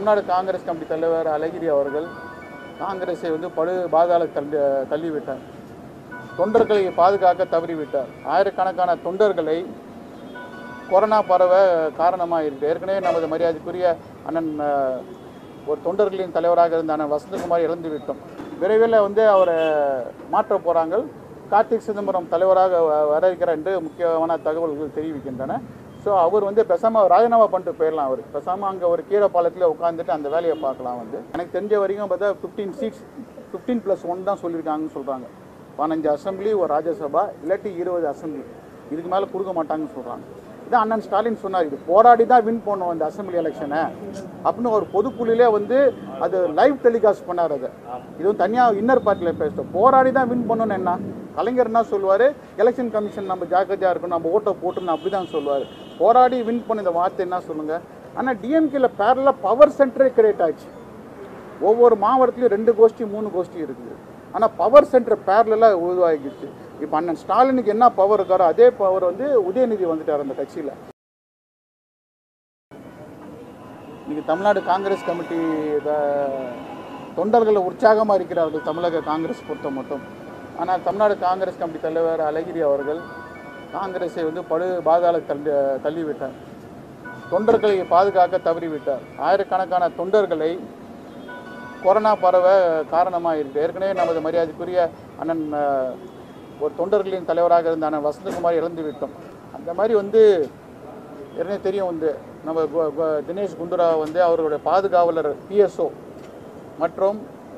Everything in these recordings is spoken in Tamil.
தமிழ்நாடு காங்கிரஸ் கமிட்டி தலைவர் அழகிரி அவர்கள் காங்கிரஸை வந்து படு பாதாள தள்ளி தள்ளிவிட்டார் தொண்டர்களை பாதுகாக்க தவறிவிட்டார் ஆயிரக்கணக்கான தொண்டர்களை கொரோனா பரவ காரணமாக இருக்கு ஏற்கனவே நமது மரியாதைக்குரிய அண்ணன் அஹ், ஒரு தொண்டர்களின் தலைவராக இருந்த அண்ணன் வசந்தகுமார் இழந்து விட்டோம் விரைவில் வந்து அவரை மாற்ற போகிறாங்க கார்த்திக் சிதம்பரம் தலைவராக வ- வர இருக்கிறார் என்று முக்கியமான தகவல்கள் தெரிவிக்கின்றன ஸோ அவர் வந்து பேசாமல் ராஜினாமா பண்ணிட்டு போயிடலாம் அவர் பேசாமல் அங்கே ஒரு கீழே பாலத்தில் உட்காந்துட்டு அந்த வேலையை பார்க்கலாம் வந்து எனக்கு தெரிஞ்ச வரைக்கும் பார்த்தா fifteen seats fifteen plus one தான் சொல்லியிருக்காங்கன்னு சொல்கிறாங்க பதினஞ்சு அசம்பிளி ஒரு ராஜ்யசபா இல்லாட்டி இருபது அசம்பிளி இதுக்கு மேலே கொடுக்க மாட்டாங்கன்னு சொல்கிறாங்க இதான் அண்ணன் ஸ்டாலின் சொன்னார் இது போராடி தான் வின் பண்ணும் இந்த அசம்பிளி எலெக்ஷனை அப்படின்னு ஒரு பொதுக்குழுலே வந்து அது லைவ் டெலிகாஸ்ட் பண்ணார் அது இது வந்து தனியாக இன்னர் பார்ட்டியில் பேசுகிறோம் போராடி தான் வின் பண்ணணும்னு என்ன கலைஞர் என்ன சொல்லுவார் எலெக்ஷன் கமிஷன் நம்ம ஜாக்கிரதையாக இருக்கணும் நம்ம ஓட்டை போட்டுன்னு அப்படி தான் சொல்லுவார் போராடி வின் பண்ண இந்த வார்த்தை என்ன சொல்லுங்கள் ஆனால் டிஎம்கேல பேரலாக பவர் சென்டரே கிரியேட் ஆச்சு ஒவ்வொரு மாவட்டத்திலையும் ரெண்டு கோஷ்டி மூணு கோஷ்டி இருக்குது ஆனால் பவர் சென்டர் பேரலாக உருவாகிடுச்சு இப்போ அண்ணன் ஸ்டாலினுக்கு என்ன பவர் இருக்காரோ அதே பவர் வந்து உதயநிதி வந்துட்டார் அந்த கட்சியில் இன்னைக்கு தமிழ்நாடு காங்கிரஸ் கமிட்டி த- தொண்டர்கள் உற்சாகமாக இருக்கிறார்கள் தமிழக காங்கிரஸ் பொறுத்த மட்டும் ஆனால் தமிழ்நாடு காங்கிரஸ் கமிட்டி தலைவர் அழகிரி அவர்கள் காங்கிரஸை வந்து படு பாதாள தள்ளி தள்ளிவிட்டார் தொண்டர்களை பாதுகாக்க தவறிவிட்டார் ஆயிரக்கணக்கான தொண்டர்களை கொரோனா பரவ காரணமாக இருக்கு ஏற்கனவே நமது மரியாதைக்குரிய அண்ணன் அஹ், ஒரு தொண்டர்களின் தலைவராக இருந்த அண்ணன் வசந்தகுமார் இழந்து விட்டோம் அந்த மாதிரி வந்து ஏற்கனவே தெரியும் வந்து நம்ம கு- கு- தினேஷ் குண்டுராவ் வந்து அவருடைய பாதுகாவலர் பிஎஸ்ஓ மற்றும்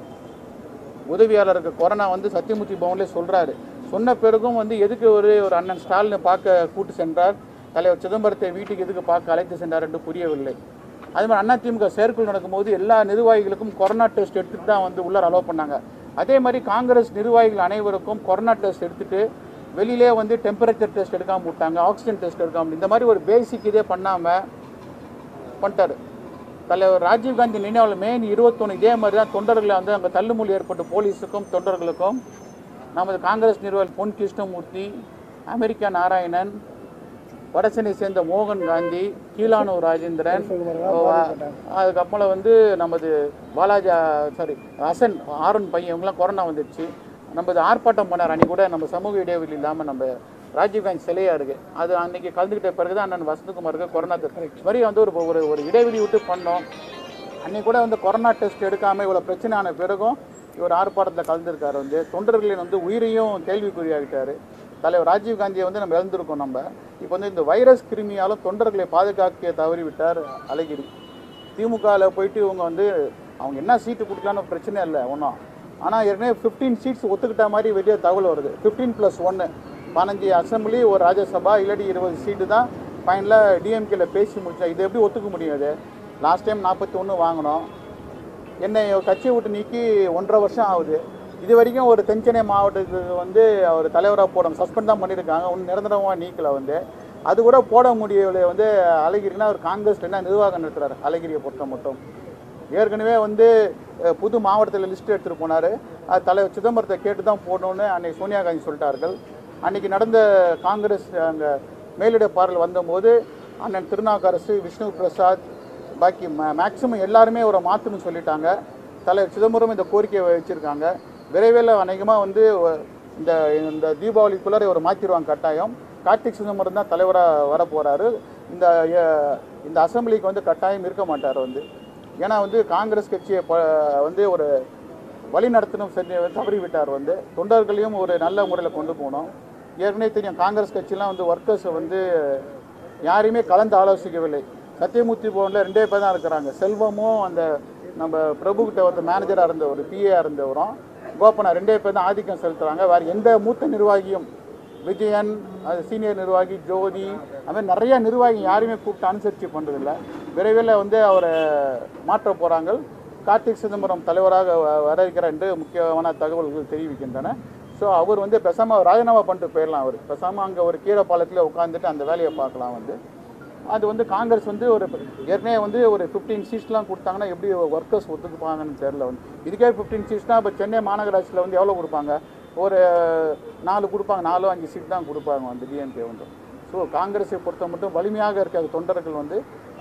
உதவியாளருக்கு கொரோனா வந்து சத்தியமூர்த்தி பவன்லேயே சொல்கிறாரு சொன்ன பிறகும் வந்து எதுக்கு ஒரு ஒரு அண்ணன் ஸ்டாலினை பார்க்க கூட்டு சென்றார் தலைவர் சிதம்பரத்தை வீட்டுக்கு எதுக்கு பார்க்க அழைத்து சென்றார் என்று புரியவில்லை அதே மாதிரி அதிமுக செயற்குழு நடக்கும்போது எல்லா நிர்வாகிகளுக்கும் கொரோனா டெஸ்ட் எடுத்துட்டு தான் வந்து உள்ளார அலோவ் பண்ணாங்க அதே மாதிரி காங்கிரஸ் நிர்வாகிகள் அனைவருக்கும் கொரோனா டெஸ்ட் எடுத்துட்டு வெளியிலே வந்து டெம்பரேச்சர் டெஸ்ட் எடுக்காமல் விட்டாங்க ஆக்சிஜன் டெஸ்ட் எடுக்காமல் இந்த மாதிரி ஒரு பேசிக் இதே பண்ணாமல் பண்ணிட்டாரு தலைவர் ராஜீவ்காந்தி நினைவில் மே இருபத்தொன்று இதே மாதிரி தான் தொண்டர்களை வந்து அங்கே தள்ளுமுள்ளி ஏற்பட்டு போலீஸுக்கும் தொண்டர்களுக்கும் நமது காங்கிரஸ் நிர்வாகி பொன் கிருஷ்ணமூர்த்தி அமெரிக்கா நாராயணன் வடசென்னை சேர்ந்த மோகன் காந்தி கீழானூர் ராஜேந்திரன் அதுக்கப்புறம் வந்து நமது பாலாஜா சாரி ஹசன் ஆரன் பையன் இவங்கெல்லாம் கொரோனா வந்துடுச்சு நமது ஆர்ப்பாட்டம் பண்ணார் அன்னைக்கு கூட நம்ம சமூக இடைவெளி இல்லாமல் நம்ம ராஜீவ்காந்தி சிலையாக இருக்குது அது அன்னைக்கு கலந்துக்கிட்ட பிறகு தான் அண்ணன் வசந்தகுமாருக்கு கொரோனா test. இது மாதிரி வந்து ஒரு ஒரு ஒரு இடைவெளி விட்டு பண்ணோம் அன்னைக்கு கூட வந்து கொரோனா டெஸ்ட் எடுக்காமல் இவ்வளோ பிரச்சனை ஆன பிறகும் இவர் ஆர்ப்பாட்டத்தில் கலந்துருக்காரு வந்து தொண்டர்களின் வந்து உயிரையும் கேள்விக்குறியாகிட்டார் தலைவர் ராஜீவ் காந்தியை வந்து நம்ம இழந்திருக்கோம் நம்ம இப்போ வந்து இந்த வைரஸ் கிருமியாலும் தொண்டர்களை பாதுகாக்க தவறிவிட்டார் அழகிரி திமுகவில் போயிட்டு இவங்க வந்து அவங்க என்ன சீட்டு கொடுக்கலான்னு பிரச்சனை இல்லை ஒன்றும் ஆனால் ஏற்கனவே ஃபிஃப்டீன் சீட்ஸ் ஒத்துக்கிட்ட மாதிரி வெளியே தகவல் வருது ஃபிஃப்டீன் ப்ளஸ் ஒன்று பதினஞ்சு அசம்பிளி ஒரு ராஜ்யசபா இல்லாட்டி இருபது சீட்டு தான் ஃபைனலாக டிஎம்கேல பேசி முடிச்சா இதை எப்படி ஒத்துக்க முடியும் அது லாஸ்ட் டைம் நாற்பத்தி ஒன்று வாங்கினோம் என்னை கட்சியை விட்டு நீக்கி ஒன்றரை வருஷம் ஆகுது இது வரைக்கும் ஒரு தென்சென்னை மாவட்டத்துக்கு வந்து அவர் தலைவராக போட சஸ்பெண்ட் தான் பண்ணியிருக்காங்க ஒன்றும் நிரந்தரமாக நீக்கல வந்து அது கூட போட முடியவில்லை வந்து அழகிரினா அவர் காங்கிரஸ் என்ன நிர்வாகம் நடத்துறாரு அழகிரியை பொறுத்த மட்டும் ஏற்கனவே வந்து அஹ், புது மாவட்டத்தில் லிஸ்ட் எடுத்துகிட்டு போனார் அது தலைவர் சிதம்பரத்தை கேட்டு தான் போடணும்னு அன்னைக்கு சோனியா காந்தி சொல்லிட்டார்கள் அன்னைக்கு நடந்த காங்கிரஸ் அங்கே மேலிட பார்வையில் வந்தபோது அண்ணன் திருநாவுக்கரசு விஷ்ணு பிரசாத் பாக்கி மேக்ஸிமம் எல்லாருமே ஒரு மாற்றணும்னு சொல்லிட்டாங்க தலைவர் சிதம்பரம் இந்த கோரிக்கையை வச்சுருக்காங்க விரைவில் அநேகமாக வந்து ஒ- இந்த இந்த தீபாவளிக்குள்ளார ஒரு மாற்றிடுவாங்க கட்டாயம் கார்த்திக் சிதம்பரம் தான் தலைவராக வர போகிறாரு இந்த அஹ், இந்த அசெம்பிளிக்கு வந்து கட்டாயம் இருக்க மாட்டார் வந்து ஏன்னா வந்து காங்கிரஸ் கட்சியை ப வந்து ஒரு வழி நடத்தணும் செஞ்சு தவறி விட்டார் வந்து தொண்டர்களையும் ஒரு நல்ல முறையில் கொண்டு போகணும் ஏற்கனவே தெரியும் காங்கிரஸ் கட்சியெலாம் வந்து ஒர்க்கர்ஸை வந்து யாரையுமே கலந்து ஆலோசிக்கவில்லை சத்தியமூர்த்தி பவனில் ரெண்டே பேர் தான் இருக்கிறாங்க செல்வமும் அந்த நம்ம பிரபுகிட்ட வந்து மேனேஜராக இருந்த ஒரு பிஏ இருந்தவரும் கோபனா ரெண்டே பேர் தான் ஆதிக்கம் செலுத்துகிறாங்க வேறு எந்த மூத்த நிர்வாகியும் விஜயன் அது சீனியர் நிர்வாகி ஜோதி அது மாதிரி நிறைய நிர்வாகி யாரையுமே கூப்பிட்டு அனுசரித்து பண்ணுறதில்ல விரைவில் வந்து அவரை மாற்ற போகிறாங்க கார்த்திக் சிதம்பரம் தலைவராக வ- வர இருக்கிறார் என்று முக்கியமான தகவல்கள் தெரிவிக்கின்றன ஸோ அவர் வந்து பேசாமல் ராஜினாமா பண்ணிட்டு போயிடலாம் அவர் பேசாமல் அங்கே ஒரு கீழே பாலத்தில் உட்காந்துட்டு அந்த வேலையை பார்க்கலாம் வந்து அது வந்து காங்கிரஸ் வந்து ஒரு ஏற்கனவே வந்து ஒரு ஃபிஃப்டீன் சீட்ஸ்லாம் கொடுத்தாங்கன்னா எப்படி ஒர்க்கர்ஸ் ஒத்துக்குப்பாங்கன்னு தெரில வந்து இதுக்கே ஃபிஃப்டீன் சீட்ஸ்னால் இப்போ சென்னை மாநகராட்சியில் வந்து எவ்வளோ கொடுப்பாங்க ஒரு நாலு கொடுப்பாங்க நாலோ அஞ்சு சீட் தான் கொடுப்பாங்க வந்து டிஎம்கே வந்து ஸோ காங்கிரஸை பொறுத்த மட்டும் வலிமையாக இருக்க தொண்டர்கள் வந்து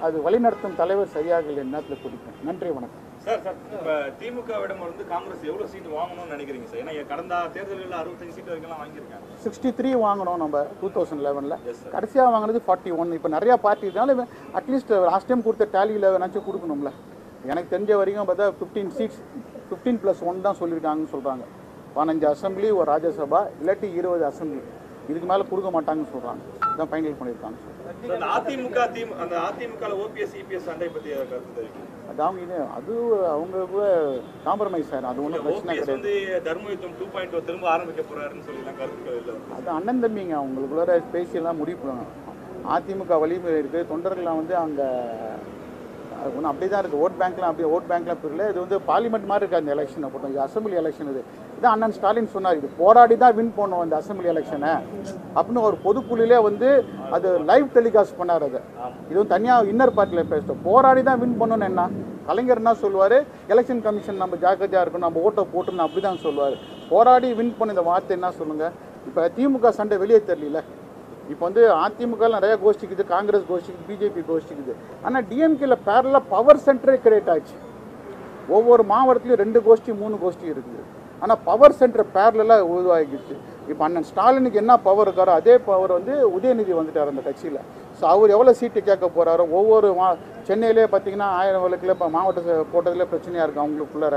அது வழிநடத்தும் தலைவர் சரியாக இல்லை நேரத்தில் பிடிக்கும் நன்றி வணக்கம் சார் சார் இப்ப திமுகவிடம் வந்து காங்கிரஸ் எவ்வளவு சீட் வாங்கணும்னு நினைக்கிறீங்க சார் ஏன்னா கடந்த தேர்தல்களில் அறுபத்தஞ்சு சீட் வரைக்கும் வாங்கியிருக்காங்க சிக்ஸ்டி த்ரீ வாங்கினோம் நம்ம டூ தௌசண்ட் லெவனில் Yes, sir. கடைசியாக வாங்கினது ஃபார்ட்டி ஒன் இப்போ நிறையா பார்ட்டி இருந்தாலும் அட்லீஸ்ட் லாஸ்ட் டைம் கொடுத்த டேலியில் வேணாச்சும் கொடுக்கணும்ல எனக்கு தெரிஞ்ச வரைக்கும் பார்த்தா fifteen seats fifteen plus one தான் சொல்லியிருக்காங்கன்னு சொல்கிறாங்க பதினஞ்சு அசம்பிளி ஒரு ராஜ்யசபா இல்லாட்டி இருபது அசம்பிளி இதுக்கு மேலே கொடுக்க மாட்டாங்கன்னு சொல்கிறாங்க இதான் ஃபைனல் பண்ணியிருக்காங்க சார், அந்த அதிமுக திமுக அந்த அதிமுக ஓபிஎஸ் இபிஎஸ் சண்டை பத்தி ஏதாவது கருத்து தெரிவிக்கும் அது அவங்க இது அது அவங்க கூட காம்ப்ரமைஸ் ஆயிரும் அது ஒன்றும் பிரச்சனை ஓபிஎஸ் கிடையாது வந்து தர்மயுத்தம் டூ பாயிண்ட் திரும்ப ஆரம்பிக்க போறாருன்னு சொல்லி எல்லாம் கருத்துக்கள் இல்லை அது அண்ணன் தம்பிங்க அவங்களுக்குள்ள பேசியெல்லாம் முடிவு பண்ணுவாங்க அதிமுக வலிமை இருக்குது தொண்டர்கள்லாம் வந்து அங்கே ஒன்றும் அப்படி தான் இருக்குது ஓட் பேங்க்லாம் அப்படி ஓட் பேங்க்லாம் பிரியல இது வந்து பார்லிமெண்ட் மாதிரி இருக்குது அந்த எலெக்ஷனை பொறுத்த இது அசம்பிளி எலெக்ஷன் இது இதான் அண்ணன் ஸ்டாலின் சொன்னார் இது போராடி தான் வின் பண்ணோம் அந்த அசம்பிளி எலெக்ஷனை அப்படின்னு ஒரு பொதுக்குழுலே வந்து அது லைவ் டெலிகாஸ்ட் பண்ணார் அது இது வந்து தனியாக இன்னர் பார்ட்டியில் பேசுகிறோம் போராடி தான் வின் பண்ணணும்னு என்ன கலைஞர் என்ன சொல்லுவார் எலெக்ஷன் கமிஷன் நம்ம ஜாக்கிரதையாக இருக்கணும் நம்ம ஓட்டை போட்டுன்னு அப்படி தான் சொல்லுவார் போராடி வின் பண்ண இந்த வார்த்தை என்ன சொல்லுங்கள் இப்போ திமுக சண்டை வெளியே தெரியல இப்போ வந்து அதிமுக ல நிறைய கோஷ்டிக்குது காங்கிரஸ் கோஷ்டிக்குது பிஜேபி கோஷ்டிக்குது ஆனால் டிஎம்கேல பேரல பவர் சென்டரே கிரியேட் ஆச்சு ஒவ்வொரு மாவட்டத்துலையும் ரெண்டு கோஷ்டி மூணு கோஷ்டி இருக்குது ஆனால் பவர் சென்டர் பேரலாக உருவாகிடுச்சு இப்போ அண்ணன் ஸ்டாலினுக்கு என்ன பவர் இருக்காரோ அதே பவர் வந்து உதயநிதி வந்துட்டார் அந்த கட்சியில் ஸோ அவர் எவ்வளோ சீட்டு கேட்க போகிறாரோ ஒவ்வொரு மா சென்னையிலே பார்த்தீங்கன்னா ஆயிரம் வழக்கில் இப்போ மாவட்ட போட்டதில் பிரச்சனையாக இருக்குது அவங்களுக்குள்ளார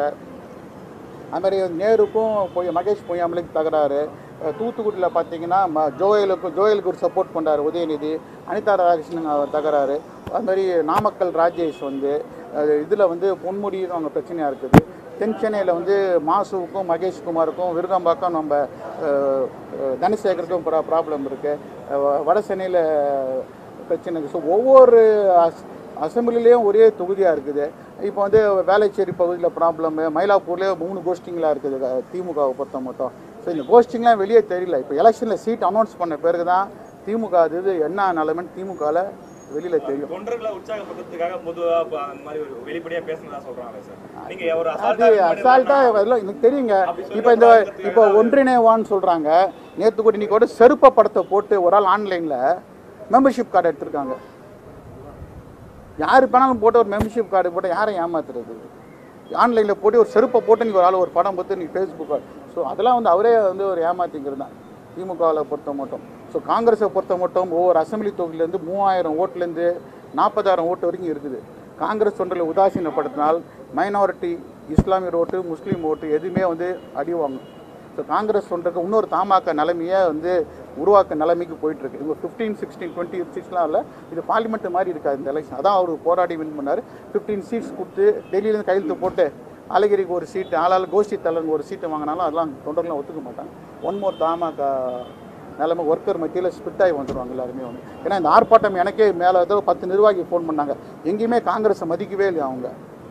அது மாதிரி நேருக்கும் போய் மகேஷ் பொய்யாமலுக்கு தகராறு அஹ் தூத்துக்குடியில் பார்த்தீங்கன்னா ம- ஜோயலுக்கு ஜோயலுக்கு ஒரு சப்போர்ட் பண்ணுறாரு உதயநிதி அனிதா ராதாகிருஷ்ணன் அவர் தகராறு அது மாதிரி நாமக்கல் ராஜேஷ் வந்து இதில் வந்து பொன்முடியும் அவங்க பிரச்சனையாக இருக்குது தென் சென்னையில் வந்து மாசுவுக்கும் மகேஷ்குமாருக்கும் விருகம்பாக்கம் நம்ம அஹ், அஹ், தனசேகருக்கும் ப்ராப்ளம் இருக்குது வட சென்னையில் பிரச்சனை இருக்குது ஸோ ஒவ்வொரு அஸ் அசம்பிளிலையும் ஒரே தொகுதியாக இருக்குது இப்போ வந்து வேளச்சேரி பகுதியில் ப்ராப்ளம் மயிலாப்பூர்லேயே மூணு கோஷ்டிங்களாக இருக்குது க- திமுகவை பொறுத்த மட்டும் ஸோ இந்த கோஷ்டிங்லாம் வெளியே தெரியல இப்போ எலெக்ஷனில் சீட் அனௌன்ஸ் பண்ண பிறகு தான் திமுக அது இது என்ன நிலைமைன்னு திமுகவில் வெளியில் தெரியும் தொண்டர்களை உற்சாகப்படுத்துறதுக்காக பொதுவா இப்ப அந்த மாதிரி ஒரு வெளிப்படையா பேசுனதா சொல்றாங்க சார் நீங்க ஒரு அது அசால்ட்டா அசால்ட்டாக அதெல்லாம் எனக்கு தெரியுங்க இப்போ இந்த இப்போ ஒன்றிணைவான்னு சொல்கிறாங்க நேற்று கூட இன்னைக்கு கூட செருப்ப படத்தை போட்டு ஒரு ஆள் ஆன்லைனில் மெம்பர்ஷிப் கார்டு எடுத்திருக்காங்க யார் வேணாலும் போட்டு ஒரு மெம்பர்ஷிப் கார்டு போட்டு யாரை ஏமாத்துறது ஆன்லைனில் போட்டு ஒரு செருப்பை போட்டு நீ ஒரு ஆள் ஒரு படம் பார்த்து நீ ஃபேஸ்புக் ஸோ அதெல்லாம் வந்து அவரே வந்து ஒரு ஏமாத்திக்கிறது தான் திமுகவில் பொறுத்த மட்டும் ஸோ காங்கிரஸை பொறுத்த மட்டும் ஒவ்வொரு அசம்பிளி தொகுதியிலேருந்து மூவாயிரம் ஓட்டுலேருந்து நாற்பதாயிரம் ஓட்டு வரைக்கும் இருக்குது காங்கிரஸ் தொண்டர்களை உதாசீனப்படுத்தினால் மைனாரிட்டி இஸ்லாமியர் ஓட்டு முஸ்லீம் ஓட்டு எதுவுமே வந்து அடி வாங்கும் ஸோ காங்கிரஸ் தொண்டருக்கு இன்னொரு தாமாக்க நிலைமையை வந்து உருவாக்க நிலைமைக்கு போயிட்டுருக்கு இவங்க ஃபிஃப்டீன் சிக்ஸ்டீன் டுவெண்ட்டி சிக்ஸ்லாம் இல்லை இது பார்லிமெண்ட் மாதிரி இருக்காது இந்த எலெக்ஷன் அதான் அவர் போராடி வின் பண்ணார் ஃபிஃப்டீன் சீட்ஸ் கொடுத்து டெல்லியிலேருந்து கையெழுத்து போட்டு ஆலகிரிக்கு ஒரு சீட்டு ஆளால் கோஷ்டி தலைவருக்கு ஒரு சீட்டு வாங்கினாலும் அதெல்லாம் தொண்டர்லாம் ஒத்துக்க மாட்டாங்க ஒன் மோர் தாமாக்க நிலைமை ஒர்க்கர் மத்தியில் ஸ்பிட் ஆகி வந்துடுவாங்க எல்லாருமே வந்து ஏன்னா இந்த ஆர்ப்பாட்டம் எனக்கே மேலே ஏதோ பத்து நிர்வாகி ஃபோன் பண்ணாங்க எங்கேயுமே காங்கிரஸை மதிக்கவே இல்லை அவங்க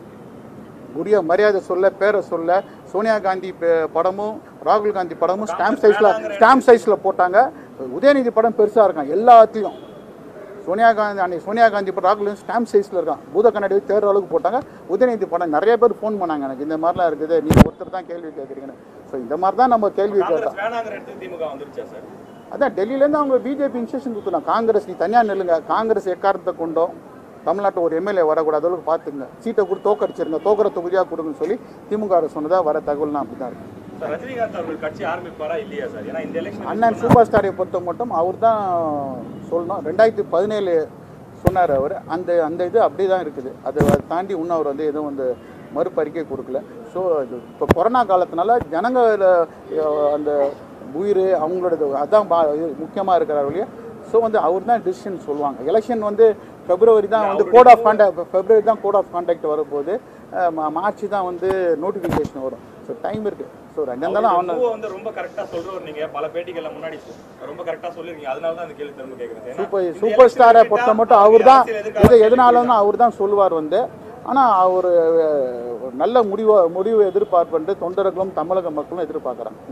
உரிய மரியாதை சொல்ல பேரை சொல்ல சோனியா காந்தி பே- படமும் ராகுல் காந்தி படமும் ஸ்டாம்ப் சைஸில் ஸ்டாம்ப் சைஸில் போட்டாங்க உதயநிதி படம் பெருசாக இருக்கான் எல்லாத்துலேயும் சோனியா காந்தி அன்னைக்கு சோனியா காந்தி படம் ராகுல் ஸ்டாம்ப் சைஸில் இருக்கான் பூத கண்ணாடி தேர்ற அளவுக்கு போட்டாங்க உதயநிதி படம் நிறைய பேர் ஃபோன் பண்ணாங்க எனக்கு இந்த மாதிரிலாம் இருக்குது நீங்கள் ஒருத்தர் தான் கேள்வி கேட்குறீங்கன்னு ஸோ இந்த மாதிரி தான் நம்ம கேள்வி கேட்டோம் காங்கிரஸ் வேணாங்கிற இடத்துக்கு திமுக வந்துருச்சா சார் அதான் டெல்லியிலேருந்து அவங்க பிஜேபி இன்ஸ்ட்ரக்ஷன் கொடுத்துருக்காங்க காங்கிரஸ் நீ தனியாக நில்லுங்க காங்கிரஸ் எக்காரணத்தை கொண்டோம் தமிழ்நாட்டில் ஒரு எம்எல்ஏ வரக்கூடாது அளவுக்கு பார்த்துங்க சீட்டை கொடுத்து தோக்கடிச்சிருங்க தோக்கிற தொகுதியாக கொடுங்கன்னு சொல்லி திமுக அரசு சொன்னதா வர தகவல்லாம் அப்படி தான் இருக்கு சார் ரஜினிகாந்த் அவர்கள் கட்சி ஆரம்பிப்பாரா இல்லையா சார் ஏன்னா இந்த எலெக்ஷன் அண்ணன் சூப்பர் ஸ்டாரை பொறுத்த மட்டும் அவர் தான் சொல்லணும் ரெண்டாயிரத்தி பதினேழு சொன்னார் அவர் அந்த அந்த இது அப்படியே தான் இருக்குது அதை தாண்டி இன்னும் அவர் வந்து எதுவும் வந்து மறுப்பறிக்கை கொடுக்கல ஸோ இது இப்போ கொரோனா காலத்தினால ஜனங்க அஹ், அந்த உயிர் அவங்களோட அதான் பா முக்கியமாக இருக்கிறார் ஒழிய ஸோ வந்து அவர் தான் டிசிஷன் சொல்லுவாங்க எலெக்ஷன் வந்து பிப்ரவரி தான் வந்து கோட் ஆஃப் கான்டாக்ட் பிப்ரவரி தான் கோட் ஆஃப் கான்டாக்ட் வரப்போகுது அஹ், மா- மார்ச் தான் வந்து நோட்டிஃபிகேஷன் வரும் ஸோ டைம் இருக்குது ஸோ ரெண்டு இருந்தாலும் அவனை மூவ வந்து ரொம்ப கரெக்டா சொல்றவர் நீங்க பல பேட்டிகள்ல முன்னாடி ரொம்ப கரெக்டா சொல்லிருக்கீங்க அதனால தான் அந்த கேள்வி திரும்ப கேக்குறேன் ஏன்னா சூப்பர் இந்த சூப்பர் election ஸ்டாரை கிட்ட பொறுத்த மட்டும் அவர் தான் அரசியல் எதிர்கால இது எதனாலும் அவர் தான் சொல்லுவார் வந்து ஆனால் அவர் நல்ல முடிவு முடிவு எதிர்பார்ப்பு தொண்டர்களும் தமிழக மக்களும் எதிர்பார்க்குறாங்க